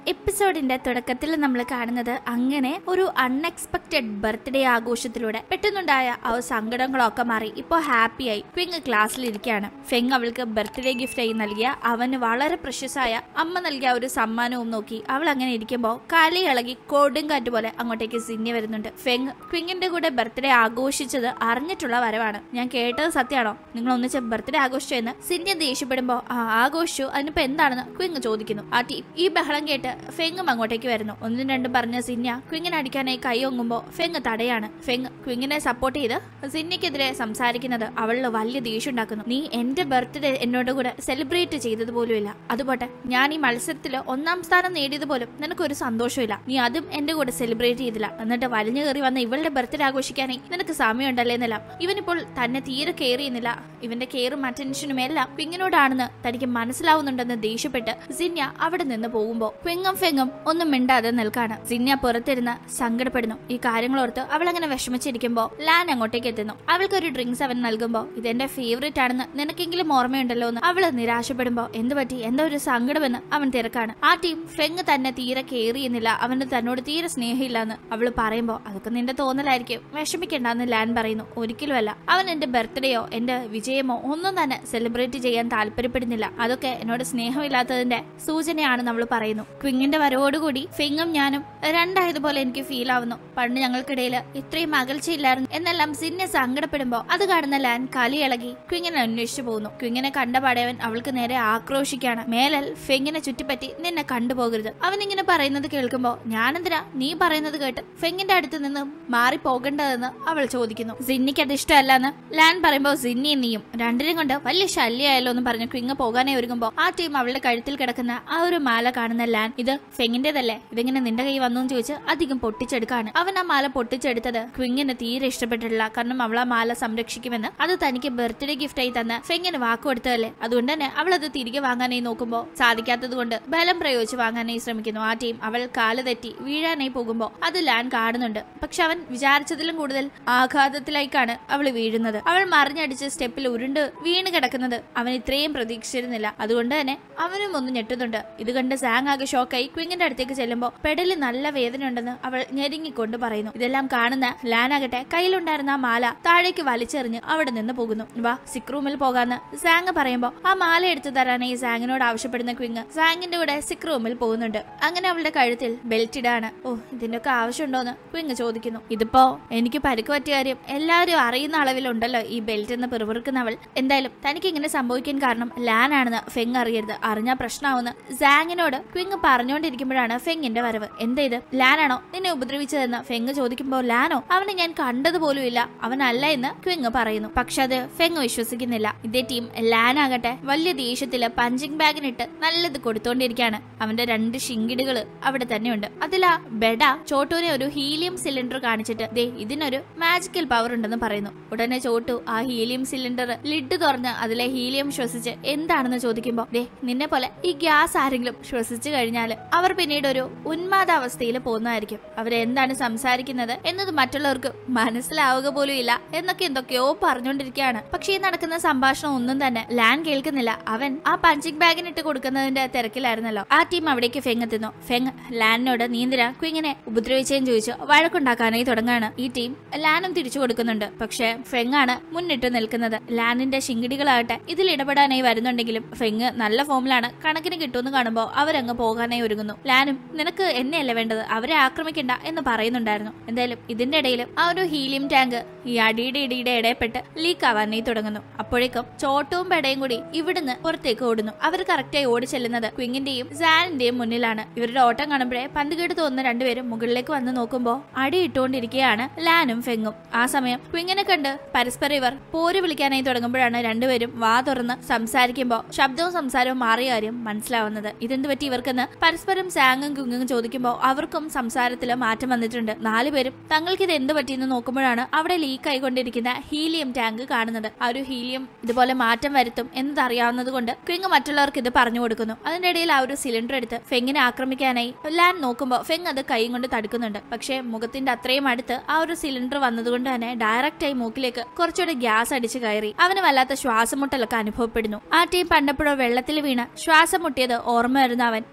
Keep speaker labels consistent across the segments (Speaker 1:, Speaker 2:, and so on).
Speaker 1: എപ്പിസോഡിന്റെ തുടക്കത്തിൽ നമ്മൾ കാണുന്നത് അങ്ങനെ ഒരു അൺഎക്സ്പെക്ടഡ് ബർത്ത്ഡേ ആഘോഷത്തിലൂടെ പെട്ടെന്നുണ്ടായ ആ ഒരു സങ്കടങ്ങളൊക്കെ മാറി ഇപ്പോ ഹാപ്പിയായി ഫെങ് ക്ലാസ്സിലിരിക്കുകയാണ് ഫെങ് അവൾക്ക് ബർത്ത്ഡേ ഗിഫ്റ്റ് ആയി നൽകിയ അവന് വളരെ പ്രശസ്തായ അമ്മ നൽകിയ ആ ഒരു സമ്മാനവും നോക്കി അവൾ അങ്ങനെ ഇരിക്കുമ്പോൾ കലി ഇളകി കൊടുങ്കാറ്റ് പോലെ അങ്ങോട്ടേക്ക് സിന്നി വരുന്നുണ്ട് ഫെങ് ക്വിങ്ങിന്റെ കൂടെ ബർത്ത്ഡേ ആഘോഷിച്ചത് അറിഞ്ഞിട്ടുള്ള വരവാണ് ഞാൻ കേട്ടത് സത്യമാണോ നിങ്ങൾ ഒന്നിച്ച് ബർത്ത്ഡേ ആഘോഷിച്ചു എന്ന് സിന്യ ദേഷ്യപ്പെടുമ്പോ ആ ആഘോഷിച്ചു അതിനിപ്പോ എന്താണെന്ന് ക്വിങ് ചോദിക്കുന്നു ആ ടീം ഈ ബഹളം കേട്ട് ഫെങ്ങും അങ്ങോട്ടേക്ക് വരുന്നു ഒന്നും രണ്ടും പറഞ്ഞ സിന്യ ക്വിങ്ങിനെ അടിക്കാനായി കൈ ഒങ്ങുമ്പോ ഫെങ് തടയാണ് ഫെങ് ക്വിങ്ങിനെ സപ്പോർട്ട് ചെയ്ത് സിന്യക്കെതിരെ സംസാരിക്കുന്നത് അവളിൽ വലിയ ദേഷ്യം ഉണ്ടാക്കുന്നു നീ എന്റെ ബർത്ത്ഡേ എന്നോട് കൂടെ സെലിബ്രേറ്റ് ചെയ്തത് പോലുമില്ല അതുപോട്ടെ ഞാൻ ഈ മത്സരത്തിൽ ഒന്നാം സ്ഥാനം നേടിയത് പോലും നിനക്കൊരു സന്തോഷമില്ല നീ അതും എന്റെ കൂടെ സെലിബ്രേറ്റ് ചെയ്തില്ല എന്നിട്ട് വലിഞ്ഞു കയറി വന്ന ഇവളുടെ ബർത്ത്ഡേ ആഘോഷിക്കാനായി നിനക്ക് സമയമുണ്ടല്ലേ എന്നല്ല ഇവനിപ്പോൾ തന്നെ തീരെ കെയർ ചെയ്യുന്നില്ല ഇവന്റെ കെയറും അറ്റൻഷനും എല്ലാം ക്വിങ്ങിനോടാണെന്ന് തനിക്ക് മനസ്സിലാവുന്നുണ്ടെന്ന് ദേഷ്യപ്പെട്ട് സിന്യ അവിടെ നിന്ന് പോകുമ്പോ ക്വിങ്ങും ഫെങ്ങും ഒന്നും മിണ്ടാതെ നിൽക്കാണ് സിന്യ പുറത്തിരുന്ന് സങ്കടപ്പെടുന്നു ഈ കാര്യങ്ങളോർത്ത് അവൾ അങ്ങനെ വിഷമിച്ചിരിക്കുമ്പോ ലാൻ അങ്ങോട്ടേക്ക് എത്തുന്നു അവൾക്ക് ഒരു ഡ്രിങ്ക്സ് അവൻ നൽകുമ്പോ ഇതെന്റെ ഫേവറേറ്റ് ആണെന്ന് നിനക്കെങ്കിലും ഓർമ്മയുണ്ടല്ലോ എന്ന് അവള് നിരാശപ്പെടുമ്പോ എന്ത് പറ്റി എന്താ ഒരു സങ്കടമെന്ന് അവൻ തിരക്കാണ് ആ ടീം ഫെങ് തന്നെ തീരെ കെയർ ചെയ്യുന്നില്ല അവന് തന്നോട് തീരെ സ്നേഹമില്ല എന്ന് അവള് പറയുമ്പോ അതൊക്കെ നിന്റെ തോന്നലായിരിക്കും വിഷമിക്കണ്ടെന്ന് ലാൻ പറയുന്നു ഒരിക്കലുമല്ല അവൻ എന്റെ ബർത്ത്ഡേയോ എന്റെ വിജയമോ ഒന്നും തന്നെ സെലിബ്രേറ്റ് ചെയ്യാൻ താല്പര്യപ്പെടുന്നില്ല അതൊക്കെ എന്നോട് സ്നേഹമില്ലാത്തതിന്റെ സൂചനയാണ് നമ്മൾ പറയുന്നു ക്വിങ്ങിന്റെ വരവോടുകൂടി ഫെങ്ങും ഞാനും രണ്ടായതുപോലെ എനിക്ക് ഫീൽ ആവുന്നു പണ്ട് ഞങ്ങൾക്കിടയിൽ ഇത്രയും അകൽച്ചയില്ലായിരുന്നു എന്നെല്ലാം സിന്നെ സങ്കടപ്പെടുമ്പോ അത് കാണുന്ന ലാൻ കലി ഇളകി ക്വിങ്ങിനെ അന്വേഷിച്ചു പോകുന്നു ക്വിങ്ങിനെ കണ്ട പാടവൻ അവൾക്ക് നേരെ ആക്രോശിക്കാണ് മേലൽ ഫെങ്ങിനെ ചുറ്റിപ്പറ്റി നിന്നെ കണ്ടുപോകരുത് അവൻ ഇങ്ങനെ പറയുന്നത് കേൾക്കുമ്പോ ഞാനെന്തിനാ നീ പറയുന്നത് കേട്ട് ഫെങ്ങിന്റെ അടുത്ത് നിന്ന് മാറി പോകേണ്ടതെന്ന് അവൾ ചോദിക്കുന്നു സിന്നിക്ക് അത് ഇഷ്ടമല്ലെന്ന് ലാൻ പറയുമ്പോ സിന്നിയും നീയും രണ്ടിനും കൊണ്ട് വലിയ ശല്യമായല്ലോ എന്ന് പറഞ്ഞ് ക്വിങ് പോകാനേ ഒരുങ്ങുമ്പോ ആ ടീം അവളുടെ കഴുത്തിൽ കിടക്കുന്ന ആ ഒരു മാല കാണുന്ന ലാൻ ഇത് ഫെങ്ങിന്റേതല്ലേ ഇതെങ്ങനെ നിന്റെ കൈ വന്നു എന്ന് ചോദിച്ച് അധികം പൊട്ടിച്ചെടുക്കാണ് അവൻ ആ മാല പൊട്ടിച്ചെടുത്തത് ക്വിങ്ങിന് തീരെ ഇഷ്ടപ്പെട്ടിട്ടില്ല കാരണം അവൾ ആ മാല സംരക്ഷിക്കുമെന്ന് അത് തനിക്ക് ബർത്ത്ഡേ ഗിഫ്റ്റ് ആയി തന്ന ഫെങ്ങിന് വാക്ക് കൊടുത്തതല്ലേ അതുകൊണ്ട് തന്നെ അവൾ അത് തിരികെ വാങ്ങാനായി നോക്കുമ്പോ സാധിക്കാത്തത് കൊണ്ട് ബലം പ്രയോഗിച്ച് വാങ്ങാനായി ശ്രമിക്കുന്നു ആ ടീം അവൾ കാല് തെറ്റി വീഴാനായി പോകുമ്പോ അത് ലാൻ കാണുന്നുണ്ട് പക്ഷെ അവൻ വിചാരിച്ചതിലും കൂടുതൽ ആഘാതത്തിലേക്കാണ് അവൾ വീഴുന്നത് അവൾ മറിഞ്ഞടിച്ച് സ്റ്റെപ്പിൽ ഉരുണ്ട് വീണ് കിടക്കുന്നത് അവൻ ഇത്രയും പ്രതീക്ഷിച്ചിരുന്നില്ല അതുകൊണ്ട് തന്നെ അവനും ഒന്ന് ഞെട്ടുന്നുണ്ട് ഇത് കണ്ട് സാങ് ആകെ ഷോക്കായി ക്വിങ്ങിന്റെ അടുത്തേക്ക് ചെല്ലുമ്പോൾ പെടലിൽ നല്ല വേദന ഉണ്ടെന്ന് അവൾ ഞെരുങ്ങിക്കൊണ്ട് പറയുന്നു ഇതെല്ലാം കാണുന്ന ലാനാകട്ടെ കയ്യിലുണ്ടായിരുന്ന ആ മാല താഴേക്ക് വലിച്ചെറിഞ്ഞ് അവിടെ നിന്ന് പോകുന്നു വാ സിക് റൂമിൽ പോകാന്ന് സാങ് പറയുമ്പോൾ ആ മാല എടുത്തു തരാനായി സാങ്ങിനോട് ആവശ്യപ്പെടുന്ന ക്വിങ് സാങ്ങിന്റെ കൂടെ സിക് റൂമിൽ പോകുന്നുണ്ട് അങ്ങനെ അവളുടെ കഴുത്തിൽ ബെൽറ്റ് ഇടാണ് ഓ ഇതിന്റെയൊക്കെ ആവശ്യമുണ്ടോന്ന് ക്വിങ് ചോദിക്കുന്നു ഇതിപ്പോ എനിക്ക് പരിക്ക് പറ്റിയ കാര്യം എല്ലാവരും അറിയുന്ന അളവിലുണ്ടല്ലോ ഈ ബെൽറ്റ് എന്ന് പിറുപിറുക്കുന്നവൾ എന്തായാലും തനിക്ക് ഇങ്ങനെ സംഭവിക്കാൻ കാരണം ലാൻ ആണെന്ന് ഫെങ് അറിയരുത് അറിഞ്ഞാൽ പ്രശ്നമാവുന്ന സാങ്ങിനോട് ക്വിങ് പറഞ്ഞുകൊണ്ടിരിക്കുമ്പോഴാണ് ഫെങ്ങിന്റെ വരവ് എന്താ ഇത് ലാനാണോ നിന്നെ ഉപദ്രവിച്ചതെന്ന് ഫെങ് ചോദിക്കുമ്പോൾ ലാനോ അവനെ ഞാൻ കണ്ടത് പോലുമില്ല അവനല്ല എന്ന് ക്വിങ് പറയുന്നു പക്ഷെ അത് ഫെങ് വിശ്വസിക്കുന്നില്ല ഇതേ ടീം ലാൻ ആകട്ടെ വലിയ ദേഷ്യത്തില് പഞ്ചിങ് ബാഗിനിട്ട് നല്ലത് കൊടുത്തോണ്ടിരിക്കുകയാണ് അവന്റെ രണ്ട് ഷിങ്കിടുകൾ അവിടെ തന്നെയുണ്ട് അതിലാ ബെഡ ചോട്ടുവിനെ ഒരു ഹീലിയം സിലിണ്ടർ കാണിച്ചിട്ട് ദേ ഇതിനൊരു മാജിക്കൽ പവർ ഉണ്ടെന്ന് പറയുന്നു ഉടനെ ചോട്ടു ആ ഹീലിയം സിലിണ്ടർ ലിഡ് തുറന്ന് അതിലെ ഹീലിയം ശ്വസിച്ച് എന്താണെന്ന് ചോദിക്കുമ്പോ ദേ നിന്നെ പോലെ ഈ ഗ്യാസ് ആരെങ്കിലും ശ്വസിച്ചു കഴിഞ്ഞാൽ അവർ പിന്നീട് ഒരു ഉന്മാദാവസ്ഥയിൽ പോകുന്നതായിരിക്കും അവരെന്താണ് സംസാരിക്കുന്നത് എന്നത് മറ്റുള്ളവർക്ക് മനസ്സിലാവുക പോലും ഇല്ല എന്നൊക്കെ എന്തൊക്കെയോ പറഞ്ഞുകൊണ്ടിരിക്കുകയാണ് പക്ഷേ ഈ നടക്കുന്ന സംഭാഷണം ഒന്നും തന്നെ ലാൻ കേൾക്കുന്നില്ല അവൻ ആ പഞ്ചിങ് ബാഗിനിട്ട് കൊടുക്കുന്നതിന്റെ തിരക്കിലായിരുന്നല്ലോ ആ ടീം അവിടേക്ക് ഫെങ് എത്തുന്നു ഫെങ് ലാനിനോട് നീന്തിരാ ക്വിങ്ങിനെ ഉപദ്രവിച്ചേന്ന് ചോദിച്ചു വഴക്കുണ്ടാക്കാനായി തുടങ്ങാണ് ഈ ടീം ലാനും തിരിച്ചു കൊടുക്കുന്നുണ്ട് പക്ഷെ ഫെങ് ആണ് മുന്നിട്ട് നിൽക്കുന്നത് ലാനിന്റെ ശിങ്കിടികളാകട്ടെ ഇതിൽ ഇടപെടാനായി വരുന്നുണ്ടെങ്കിലും ഫെങ് നല്ല ഫോമിലാണ് കണക്കിന് കിട്ടുമെന്ന് കാണുമ്പോൾ അവരങ്ങ് പോകാനായി ഒരുങ്ങുന്നു ലാനും നിനക്ക് എന്നെയല്ല വേണ്ടത് അവരെ ആക്രമിക്കണ്ട എന്ന് പറയുന്നുണ്ടായിരുന്നു എന്തായാലും ഇതിന്റെ ഇടയിൽ ആ ഒരു ഹീലിയം ടാങ്ക് ഈ അടിയുടെ ഇടിയുടെ ഇടയപ്പെട്ട് ലീക്ക് ആവാനായി തുടങ്ങുന്നു അപ്പോഴേക്കും ചോട്ടവും പെടയും കൂടി ഇവിടുന്ന് പുറത്തേക്ക് ഓടുന്നു അവർ കറക്റ്റായി ഓടി ചെല്ലുന്നത് ക്വിങ്ങിന്റെയും സാനിന്റെയും മുന്നിലാണ് ഇവരുടെ ഓട്ടം കാണുമ്പോഴേ പന്ത് കേട്ട് തോന്നുന്ന രണ്ടുപേരും മുകളിലേക്ക് വന്ന് നോക്കുമ്പോൾ അടി ഇട്ടുകൊണ്ടിരിക്കുകയാണ് ലാനും ഫെങ്ങും ആ സമയം ക്വിങ്ങിനെ കണ്ട് പരസ്പരം ഇവർ പോര് വിളിക്കാനായി തുടങ്ങുമ്പോഴാണ് രണ്ടുപേരും വാ തുറന്ന് സംസാരിക്കുമ്പോൾ ശബ്ദവും സംസാരവും മാറിയ കാര്യം മനസ്സിലാവുന്നത് ഇതെന്ത് പറ്റി ഇവർക്കെന്ന് പരസ്പരം സാങ്ങും കുങ്ങും ചോദിക്കുമ്പോൾ അവർക്കും സംസാരത്തിൽ മാറ്റം വന്നിട്ടുണ്ട് നാലുപേരും തങ്ങൾക്ക് ഇത് എന്ത് പറ്റിയെന്ന് നോക്കുമ്പോഴാണ് അവിടെ ലീക്ക് ആയിക്കൊണ്ടിരിക്കുന്ന ഹീലിയം ടാങ്ക് കാണുന്നത് ആ ഒരു ഹീലിയം ഇതുപോലെ മാറ്റം വരുത്തും എന്നത് അറിയാവുന്നത് കൊണ്ട് ക്വിങ് മറ്റുള്ളവർക്ക് ഇത് പറഞ്ഞു കൊടുക്കുന്നു അതിന്റെ ഇടയിൽ ആ ഒരു സിലിണ്ടർ എടുത്ത് ഫെങ്ങിനെ ആക്രമിക്കാനായി ലാൻ നോക്കുമ്പോൾ ഫെങ് അത് കൈ കൊണ്ട് തടുക്കുന്നുണ്ട് പക്ഷേ മുഖത്തിന്റെ അത്രയും അടുത്ത് ആ ഒരു സിലിണ്ടർ വന്നതുകൊണ്ട് തന്നെ ഡയറക്റ്റ് ആയി മൂക്കിലേക്ക് കുറച്ചുകൂടി ഗ്യാസ് അടിച്ച് കയറി അവന് വല്ലാത്ത ശ്വാസം മുട്ടലൊക്കെ അനുഭവപ്പെടുന്നു ആ ടീം പണ്ടപ്പോഴോ വെള്ളത്തിൽ വീണ് ശ്വാസം മുട്ടിയത് ഓർമ്മ വരുന്ന അവൻ വല്ലാതെ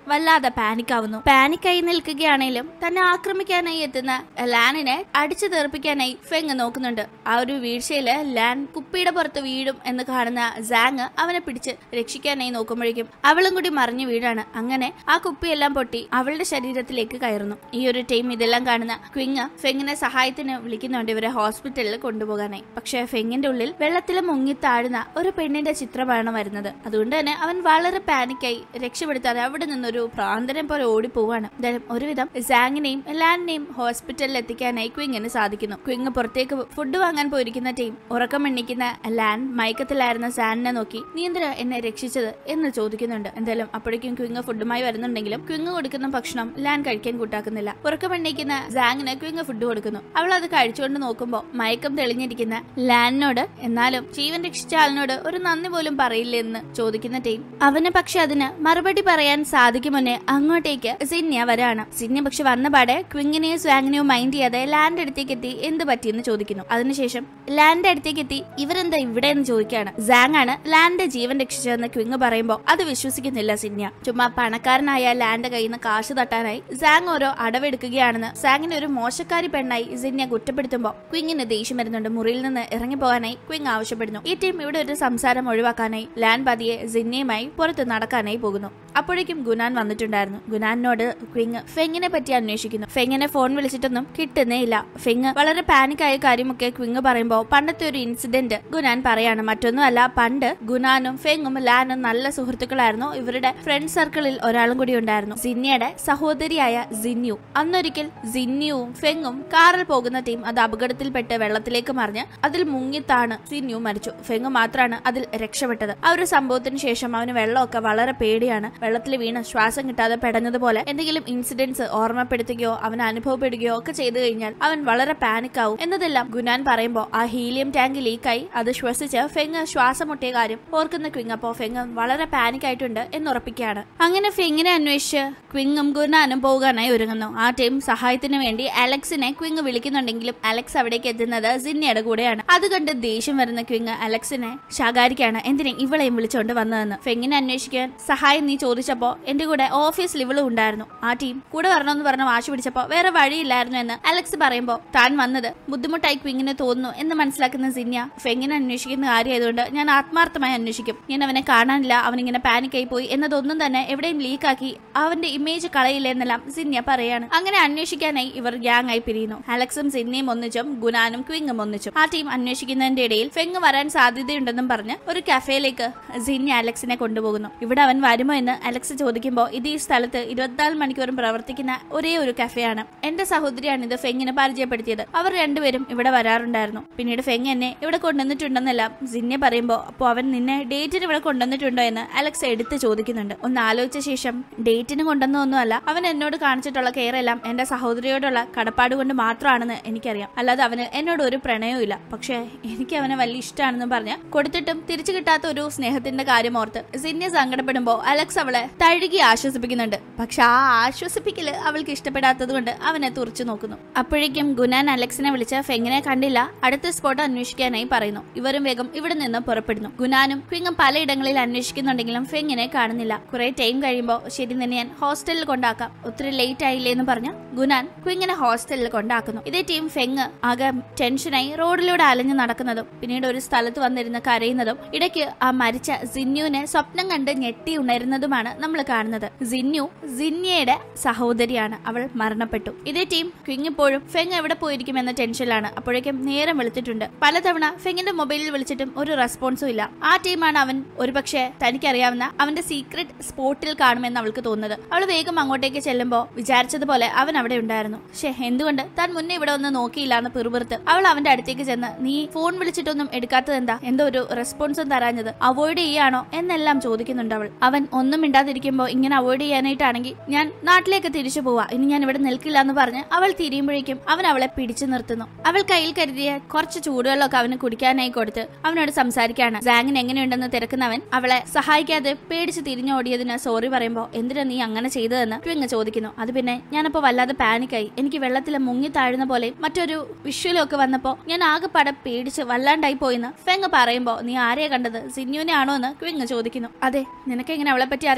Speaker 1: വല്ലാതെ പാനിക് ആവുന്നു പാനിക്കായി നിൽക്കുകയാണെങ്കിലും തന്നെ ആക്രമിക്കാനായി എത്തുന്ന ലാനിനെ അടിച്ചു തെറിപ്പിക്കാനായി ഫെങ് നോക്കുന്നുണ്ട് ആ ഒരു വീഴ്ചയില് ലാൻ കുപ്പിയുടെ പുറത്ത് വീഴും എന്ന് കാണുന്ന സാങ് അവനെ പിടിച്ച് രക്ഷിക്കാനായി നോക്കുമ്പോഴേക്കും അവളും കൂടി മറിഞ്ഞു വീഴാണ് അങ്ങനെ ആ കുപ്പിയെല്ലാം പൊട്ടി അവളുടെ ശരീരത്തിലേക്ക് കയറുന്നു ഈ ഒരു ടൈം ഇതെല്ലാം കാണുന്ന ക്വിങ് ഫെങ്ങിനെ സഹായത്തിന് വിളിക്കുന്നുണ്ട് ഇവരെ ഹോസ്പിറ്റലിൽ കൊണ്ടുപോകാനായി പക്ഷെ ഫെങ്ങിന്റെ ഉള്ളിൽ വെള്ളത്തിൽ മുങ്ങി താഴുന്ന ഒരു പെണ്ണിന്റെ ചിത്രമാണ് വരുന്നത് അതുകൊണ്ട് തന്നെ അവൻ വളരെ പാനിക്കായി രക്ഷപ്പെടുത്താതെ അവിടെ നിന്നൊരു പ്രാന്തരം പോലെ ഓടിപ്പോവാണ് എന്തായാലും ഒരുവിധം സാങ്ങിനെയും ലാനിനെയും ഹോസ്പിറ്റലിൽ എത്തിക്കാനായി ക്വിങ്ങിന് സാധിക്കുന്നു ക്വിങ് പുറത്തേക്ക് ഫുഡ് വാങ്ങാൻ പോയിരിക്കുന്ന ടീം ഉറക്കം എണ്ണിക്കുന്ന ലാൻ മയക്കത്തിലായിരുന്ന സാനിനെ നോക്കി നീ എന്തിനാ എന്നെ രക്ഷിച്ചത് എന്ന് ചോദിക്കുന്നുണ്ട് എന്തായാലും അപ്പോഴേക്കും ക്വിങ് ഫുഡുമായി വരുന്നുണ്ടെങ്കിലും ക്വിങ് കൊടുക്കുന്ന ഭക്ഷണം ലാൻ കഴിക്കാൻ കൂട്ടാക്കുന്നില്ല ഉറക്കം എണ്ണിക്കുന്ന സാങ്ങിന് ക്വിങ് ഫുഡ് കൊടുക്കുന്നു അവൾ അത് കഴിച്ചുകൊണ്ട് നോക്കുമ്പോൾ മയക്കം തെളിഞ്ഞിരിക്കുന്ന ലാനിനോട് എന്നാലും ജീവൻ രക്ഷിച്ച ആളിനോട് ഒരു നന്ദി പോലും പറയില്ല എന്ന് ചോദിക്കുന്ന ടീം അവന് പക്ഷെ അതിന് മറുപടി പറയാൻ സാധിക്കും മുന്നേ അങ്ങോട്ടേക്ക് സിന്യ വരാണ് സിന്യ പക്ഷെ വന്ന പാടെ ക്വിങ്ങിനെയോ സ്വാങ്ങിനെയോ മൈൻഡ് ചെയ്യാതെ ലാൻഡ് അടുത്തേക്ക് എത്തി എന്ത് പറ്റിയെന്ന് ചോദിക്കുന്നു അതിനുശേഷം ലാൻഡ് അടുത്തേക്ക് എത്തി ഇവരെന്താ ഇവിടെ എന്ന് ചോദിക്കുകയാണ് സാങ് ആണ് ലാൻഡ് ജീവൻ രക്ഷിച്ചതെന്ന് ക്വിങ് പറയുമ്പോൾ അത് വിശ്വസിക്കുന്നില്ല സിന്യ ചുമ്മാ പണക്കാരനായ ലാൻഡ് കയ്യിൽ നിന്ന് കാശ് തട്ടാനായി സാങ് ഓരോ അടവെടുക്കുകയാണെന്ന് സാങ്ങിനെ ഒരു മോശക്കാരി പെണ്ണായി സിന്യ കുറ്റപ്പെടുത്തുമ്പോൾ ക്വിങ്ങിന് ദേഷ്യം വരുന്നുണ്ട് മുറിയിൽ നിന്ന് ഇറങ്ങി പോകാനായി ക്വിങ് ആവശ്യപ്പെടുന്നു ഈ ടീം ഇവിടെ ഒരു സംസാരം ഒഴിവാക്കാനായി ലാൻ പതിയെ സിന്യയുമായി പുറത്ത് നടക്കാനായി പോകുന്നു അപ്പോഴേക്കും ഗുനാൻ വന്നിട്ടുണ്ടായിരുന്നു ഗുനാനോട് ക്വിങ് ഫെങ്ങിനെ പറ്റി അന്വേഷിക്കുന്നു ഫെങ്ങിനെ ഫോൺ വിളിച്ചിട്ടൊന്നും കിട്ടുന്നേ ഇല്ല ഫെങ് വളരെ പാനിക് ആയ കാര്യമൊക്കെ ക്വിങ് പറയുമ്പോൾ പണ്ടത്തെ ഒരു ഇൻസിഡന്റ് ഗുനാൻ പറയാണ് മറ്റൊന്നുമല്ല പണ്ട് ഗുനാനും ഫെങ്ങും ലാനും നല്ല സുഹൃത്തുക്കളായിരുന്നു ഇവരുടെ ഫ്രണ്ട് സർക്കിളിൽ ഒരാളും കൂടി ഉണ്ടായിരുന്നു സിന്യയുടെ സഹോദരിയായ സിന്യു അന്നൊരിക്കൽ സിന്യുവും ഫെങ്ങും കാറിൽ പോകുന്ന ടീം അത് അപകടത്തിൽപ്പെട്ട് വെള്ളത്തിലേക്ക് മറിഞ്ഞ് അതിൽ മുങ്ങിത്താണ് സിന്യു മരിച്ചു ഫെങ്ങ് മാത്രമാണ് അതിൽ രക്ഷപ്പെട്ടത് ആ ഒരു സംഭവത്തിന് ശേഷം അവന് വെള്ളമൊക്കെ വളരെ പേടിയാണ് വെള്ളത്തിൽ വീണ് ശ്വാസം കിട്ടാതെ പെടഞ്ഞതുപോലെ എന്തെങ്കിലും ഇൻസിഡൻസ് ഓർമ്മപ്പെടുത്തുകയോ അവന് അനുഭവപ്പെടുകയോ ഒക്കെ ചെയ്തു കഴിഞ്ഞാൽ അവൻ വളരെ പാനിക് ആവും എന്നതെല്ലാം ഗുനാൻ പറയുമ്പോൾ ആ ഹീലിയം ടാങ്ക് ലീക്കായി അത് ശ്വസിച്ച് ഫെങ് ശ്വാസം മുട്ടിയ കാര്യം ഓർക്കുന്ന ക്വിങ് അപ്പോ ഫെങ് വളരെ പാനിക് ആയിട്ടുണ്ട് എന്നുറപ്പിക്കുകയാണ് അങ്ങനെ ഫെങ്ങിനെ അന്വേഷിച്ച് ക്വിങ്ങും ഗുനാനും പോകാനായി ഒരുങ്ങുന്നു ആ ടീം സഹായത്തിന് വേണ്ടി അലക്സിനെ ക്വിങ് വിളിക്കുന്നുണ്ടെങ്കിലും അലക്സ് അവിടേക്ക് എത്തുന്നത് സിന്നയുടെ കൂടെയാണ് അത് കണ്ട് ദേഷ്യം വരുന്ന ക്വിങ് അലക്സിനെ ശകാരിക്കാണ് എന്തിനും ഇവളെയും വിളിച്ചുകൊണ്ട് വന്നതെന്ന് ഫെങ്ങിനെ അന്വേഷിക്കാൻ സഹായം നീ ചോദിച്ചപ്പോ എന്റെ കൂടെ ഓഫീസിൽ ഇവളും ഉണ്ടായിരുന്നു ആ ടീം കൂടെ വരണമെന്ന് പറഞ്ഞ് വാശി പിടിച്ചപ്പോ വേറെ വഴിയില്ലായിരുന്നു എന്ന് അലക്സ് പറയുമ്പോ താൻ വന്നത് ബുദ്ധിമുട്ടായി ക്വിങ്ങിന് തോന്നുന്നു എന്ന് മനസ്സിലാക്കുന്ന സിന്യ ഫെങ്ങിനെ അന്വേഷിക്കുന്ന കാര്യമായതുകൊണ്ട് ഞാൻ ആത്മാർത്ഥമായി അന്വേഷിക്കും ഞാൻ അവനെ കാണാനില്ല അവനിങ്ങനെ പാനിക് ആയി പോയി എന്നതൊന്നും തന്നെ എവിടെയും ലീക്കാക്കി അവന്റെ ഇമേജ് കളയില്ല എന്നെല്ലാം സിന്യ പറയാണ് അങ്ങനെ അന്വേഷിക്കാനായി ഇവർ ഗ്യാങ് ആയി പിരിയുന്നു അലക്സും സിന്യയും ഒന്നിച്ചും ഗുനാനും ക്വിങ്ങും ഒന്നിച്ചും ആ ടീം അന്വേഷിക്കുന്നതിന്റെ ഇടയിൽ ഫെങ് വരാൻ സാധ്യതയുണ്ടെന്നും പറഞ്ഞ് ഒരു കഫേയിലേക്ക് സിന്യ അലക്സിനെ കൊണ്ടുപോകുന്നു ഇവിടെ അവൻ വരുമോ എന്ന് അലക്സ് ചോദിക്കുമ്പോൾ ഇത് ഈ സ്ഥലത്ത് ഇരുപത്തിനാല് മണിക്കൂറും പ്രവർത്തിക്കുന്ന ഒരേ ഒരു കഫേയാണ് എന്റെ സഹോദരിയാണ് ഇത് ഫെങ്ങിനെ പരിചയപ്പെടുത്തിയത് അവർ രണ്ടുപേരും ഇവിടെ വരാറുണ്ടായിരുന്നു പിന്നീട് ഫെങ് എന്നെ ഇവിടെ കൊണ്ടുവന്നിട്ടുണ്ടെന്നെല്ലാം സിന്യ പറയുമ്പോൾ അപ്പോൾ അവൻ നിന്നെ ഡേറ്റിന് ഇവിടെ കൊണ്ടുവന്നിട്ടുണ്ടോ എന്ന് അലക്സ് എടുത്ത് ചോദിക്കുന്നുണ്ട് ഒന്ന് ആലോചിച്ച ശേഷം ഡേറ്റിന് കൊണ്ടുവന്നൊന്നുമല്ല അവൻ എന്നോട് കാണിച്ചിട്ടുള്ള കെയർ എല്ലാം എന്റെ സഹോദരിയോടുള്ള കടപ്പാട് കൊണ്ട് മാത്രമാണെന്ന് എനിക്കറിയാം അല്ലാതെ അവന് എന്നോട് ഒരു പ്രണയവും ഇല്ല പക്ഷേ എനിക്ക് അവനെ വലിയ ഇഷ്ടമാണെന്ന് പറഞ്ഞ് കൊടുത്തിട്ടും തിരിച്ചു കിട്ടാത്ത ഒരു സ്നേഹത്തിന്റെ കാര്യം ഓർത്ത് സിന്യ സങ്കടപ്പെടുമ്പോ അലക്സ് അവളെ തഴുകി ആശ്വസിപ്പിക്കുന്നുണ്ട് പക്ഷെ ആ ആശ്വസിപ്പിക്കല് അവൾക്ക് ഇഷ്ടപ്പെടാത്തത് കൊണ്ട് അവനെ തുറച്ചു നോക്കുന്നു അപ്പോഴേക്കും ഗുനാൻ അലക്സിനെ വിളിച്ച് ഫെങ്ങിനെ കണ്ടില്ല അടുത്ത സ്പോട്ട് അന്വേഷിക്കാനായി പറയുന്നു ഇവരും വേഗം ഇവിടെ നിന്ന് പുറപ്പെടുന്നു ഗുനാനും ക്വിങ്ങും പലയിടങ്ങളിൽ അന്വേഷിക്കുന്നുണ്ടെങ്കിലും ഫെങ്ങിനെ കാണുന്നില്ല കുറെ ടൈം കഴിയുമ്പോൾ ശരി നിന്നെ ഞാൻ ഹോസ്റ്റലിൽ കൊണ്ടാക്കാം ഒത്തിരി ലേറ്റ് ആയില്ലേ എന്ന് പറഞ്ഞ് ഗുനാൻ ക്വിങ്ങിനെ ഹോസ്റ്റലിൽ കൊണ്ടാക്കുന്നു ഇതേ ടീം ഫെങ് ആകെ ടെൻഷനായി റോഡിലൂടെ അലഞ്ഞു നടക്കുന്നതും പിന്നീട് ഒരു സ്ഥലത്ത് വന്നിരുന്ന് കരയുന്നതും ഇടയ്ക്ക് ആ മരിച്ച സിന്യുവിനെ സ്വപ്നം കണ്ട് ഞെട്ടി ഉണരുന്നതുമാണ് നമ്മൾ കാണുന്നത് സിന്യു സിന്യയുടെ സഹോദരിയാണ് അവൾ മരണപ്പെട്ടു ഇതേ ടീം ക്വിങ് ഇപ്പോഴും ഫെങ് എവിടെ പോയിരിക്കും എന്ന ടെൻഷനിലാണ് അപ്പോഴേക്കും നേരം വെളുത്തിട്ടുണ്ട് പലതവണ ഫെങ്ങിന്റെ മൊബൈലിൽ വിളിച്ചിട്ടും ഒരു റെസ്പോൺസും ഇല്ല ആ ടീമാണ് അവൻ ഒരുപക്ഷെ തനിക്കറിയാവുന്ന അവന്റെ സീക്രട്ട് സ്പോട്ടിൽ കാണുമെന്ന് അവൾക്ക് തോന്നുന്നത് അവൾ വേഗം അങ്ങോട്ടേക്ക് ചെല്ലുമ്പോൾ വിചാരിച്ചതുപോലെ അവൻ അവിടെ ഉണ്ടായിരുന്നു പക്ഷേ എന്തുകൊണ്ട് താൻ മുന്നേ ഇവിടെ ഒന്ന് നോക്കിയില്ല എന്ന് പിറുപിറുത്ത് അവൾ അവന്റെ അടുത്തേക്ക് ചെന്ന് നീ ഫോൺ വിളിച്ചിട്ടൊന്നും എടുക്കാത്തത് എന്താ എന്തോ ഒരു റെസ്പോൺസും തരാഞ്ഞത് അവോയ്ഡ് ചെയ്യാണോ എന്നെല്ലാം ചോദിക്കുന്നുണ്ട് അവൾ അവൻ ഒന്നും മിണ്ടാതിരിക്കുമ്പോൾ ഇങ്ങനെ അവോയ്ഡ് ചെയ്യാനായിട്ടാണെങ്കിൽ ഞാൻ നാട്ടിലേക്ക് തിരിച്ചു പോവാ ഇനി ഞാൻ ഇവിടെ നിൽക്കില്ല എന്ന് പറഞ്ഞ് അവൾ തിരിയുമ്പോഴേക്കും അവൻ അവളെ പിടിച്ചു നിർത്തുന്നു അവൾ കയ്യിൽ കരുതിയ കുറച്ച് ചൂടുവെള്ളമൊക്കെ അവന് കുടിക്കാനായി കൊടുത്ത് അവനോട് സംസാരിക്കാണ് സാങ്ങിന് എങ്ങനെയുണ്ടെന്ന് തിരക്കുന്നവൻ അവളെ സഹായിക്കാതെ പേടിച്ച് തിരിഞ്ഞോടിയതിന് സോറി പറയുമ്പോൾ എന്തിനാ നീ അങ്ങനെ ചെയ്തതെന്ന് ക്വിങ് ചോദിക്കുന്നു അത് പിന്നെ ഞാനപ്പോ വല്ലാതെ പാനിക്കായി എനിക്ക് വെള്ളത്തിൽ മുങ്ങി താഴുന്ന പോലെ മറ്റൊരു വിഷ്വലും ഒക്കെ വന്നപ്പോ ഞാൻ ആകെപ്പാടെ പേടിച്ച് വല്ലാണ്ടായി പോയിന്ന് ഫെങ് പറയുമ്പോ നീ ആരെയാ കണ്ടത് സിന്യുവിനെ ആണോ എന്ന് ക്വിങ് ചോദിക്കുന്നു അതെ നിനക്ക് എങ്ങനെ അവളെ പറ്റി അറിയാം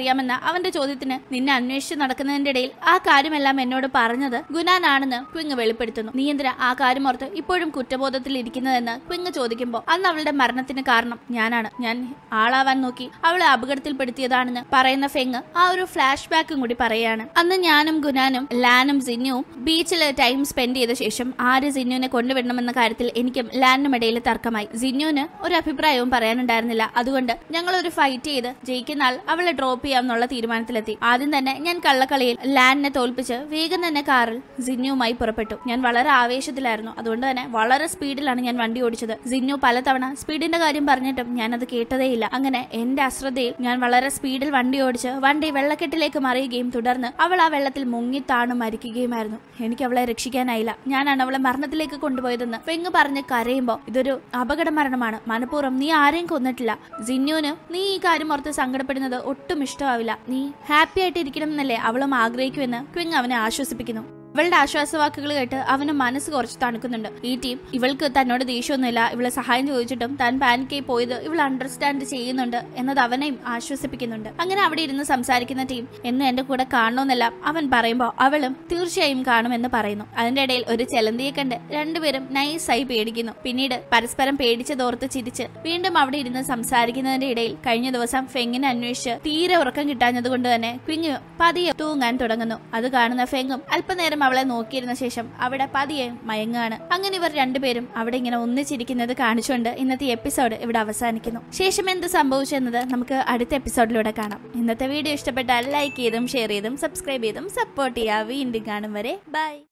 Speaker 1: അറിയാമെന്ന അവന്റെ ചോദ്യത്തിന് നിന്നെ അന്വേഷിച്ച് നടക്കുന്നതിന്റെ ഇടയിൽ ആ കാര്യമെല്ലാം എന്നോട് പറഞ്ഞത് ഗുനാനാണെന്ന് ക്വിങ് വെളിപ്പെടുത്തുന്നു നീ എന്തിനാ ആ കാര്യം ഓർത്ത് ഇപ്പോഴും കുറ്റബോധത്തിൽ ഇരിക്കുന്നതെന്ന് ക്വിങ് ചോദിക്കുമ്പോൾ അന്ന് അവളുടെ മരണത്തിന് കാരണം ഞാനാണ് ഞാൻ ആളാവാൻ നോക്കി അവളെ അപകടത്തിൽപ്പെടുത്തിയതാണെന്ന് പറയുന്ന ഫെങ് ആ ഒരു ഫ്ലാഷ് ബാക്കും കൂടി പറയാണ് അന്ന് ഞാനും ഗുനാനും ലാനും സിന്നുവും ബീച്ചിൽ ടൈം സ്പെൻഡ് ചെയ്ത ശേഷം ആര് സിന്നുവിനെ കൊണ്ടുവിടണമെന്ന കാര്യത്തിൽ എനിക്കും ലാനും ഇടയിൽ തർക്കമായി സിന്നുവിന് ഒരു അഭിപ്രായവും പറയാനുണ്ടായിരുന്നില്ല അതുകൊണ്ട് ഞങ്ങൾ ഒരു ഫൈറ്റ് ചെയ്ത് ജയിക്കുന്ന ആൾ അവളെ ഡ്രോപ്പ് ചെയ്യാമെന്നുള്ള തീരുമാനത്തിലെത്തി ആദ്യം തന്നെ ഞാൻ കള്ളക്കളിയിൽ ലാനിനെ തോൽപ്പിച്ച് വേഗം തന്നെ കാറിൽ സിന്നുവുമായി പുറപ്പെട്ടു ഞാൻ വളരെ ആവേശത്തിലായിരുന്നു അതുകൊണ്ട് തന്നെ വളരെ സ്പീഡിലാണ് ഞാൻ വണ്ടി ഓടിച്ചത് സിന്നു പലതവണ സ്പീഡിന്റെ കാര്യം പറഞ്ഞിട്ടും ഞാൻ അത് കേട്ടതേയില്ല അങ്ങനെ എന്റെ അശ്രദ്ധയിൽ ഞാൻ വളരെ സ്പീഡിൽ വണ്ടി ഓടിച്ച് വണ്ടി വെള്ളക്കെട്ടിലേക്ക് മറിയുകയും തുടർന്ന് അവൾ ആ വെള്ളത്തിൽ മുങ്ങി താണു മരിക്കുകയുമായിരുന്നു എനിക്ക് അവളെ രക്ഷിക്കാനായില്ല ഞാനാണ് അവളെ മരണത്തിലേക്ക് കൊണ്ടുപോയതെന്ന് പെങ്ങ് പറഞ്ഞ് കരയുമ്പോ ഇതൊരു അപകട മരണമാണ് മനഃപൂർവ്വം നീ ആരെയും കൊന്നിട്ടില്ല ജിന്നുവിന് നീ ഈ കാര്യം ഓർത്ത് സങ്കടപ്പെടുന്നത് ഒട്ടും ഇഷ്ടമാവില്ല നീ ഹാപ്പി ആയിട്ട് ഇരിക്കണം എന്നല്ലേ അവളും ആഗ്രഹിക്കുമെന്ന് ക്വിങ് അവനെ ആശ്വസിപ്പിക്കുന്നു ഇവളുടെ ആശ്വാസവാക്കുകൾ കേട്ട് അവന് മനസ്സ് കുറച്ച് തണുക്കുന്നുണ്ട് ഈ ടീം ഇവൾക്ക് തന്നോട് ദേഷ്യമൊന്നുമില്ല ഇവളെ സഹായം ചോദിച്ചിട്ടും താൻ പാനിക്കായി പോയത് ഇവൾ അണ്ടർസ്റ്റാൻഡ് ചെയ്യുന്നുണ്ട് എന്നത് അവനെയും ആശ്വസിപ്പിക്കുന്നുണ്ട് അങ്ങനെ അവിടെ ഇരുന്ന് സംസാരിക്കുന്ന ടീം എന്ന് എന്റെ കൂടെ കാണണമെന്നെല്ലാം അവൻ പറയുമ്പോൾ അവളും തീർച്ചയായും കാണുമെന്ന് പറയുന്നു അതിന്റെ ഇടയിൽ ഒരു ചെലന്തിയെ കണ്ട് രണ്ടുപേരും നൈസായി പേടിക്കുന്നു പിന്നീട് പരസ്പരം പേടിച്ചതോർത്ത് ചിരിച്ച് വീണ്ടും അവിടെ ഇരുന്ന് സംസാരിക്കുന്നതിന്റെ ഇടയിൽ കഴിഞ്ഞ ദിവസം ഫെങ്ങിനെ അന്വേഷിച്ച് തീരെ ഉറക്കം കിട്ടാഞ്ഞത് കൊണ്ട് തന്നെ ക്വിങ് പതിയെ തൂങ്ങാൻ തുടങ്ങുന്നു അത് കാണുന്ന ഫെങ്ങും അല്പനേരം അവളെ നോക്കിയിരുന്ന ശേഷം അവിടെ പതിയെ മയങ്ങാണ് അങ്ങനെ ഇവർ രണ്ടുപേരും അവിടെ ഇങ്ങനെ ഒന്നിച്ചിരിക്കുന്നത് കാണിച്ചുകൊണ്ട് ഇന്നത്തെ എപ്പിസോഡ് ഇവിടെ അവസാനിക്കുന്നു ശേഷം എന്ത് സംഭവിച്ചെന്നത് നമുക്ക് അടുത്ത എപ്പിസോഡിലൂടെ കാണാം ഇന്നത്തെ വീഡിയോ ഇഷ്ടപ്പെട്ടാൽ ലൈക്ക് ചെയ്തും ഷെയർ ചെയ്തും സബ്സ്ക്രൈബ് ചെയ്തും സപ്പോർട്ട് ചെയ്യുക വീണ്ടും കാണും വരെ ബൈ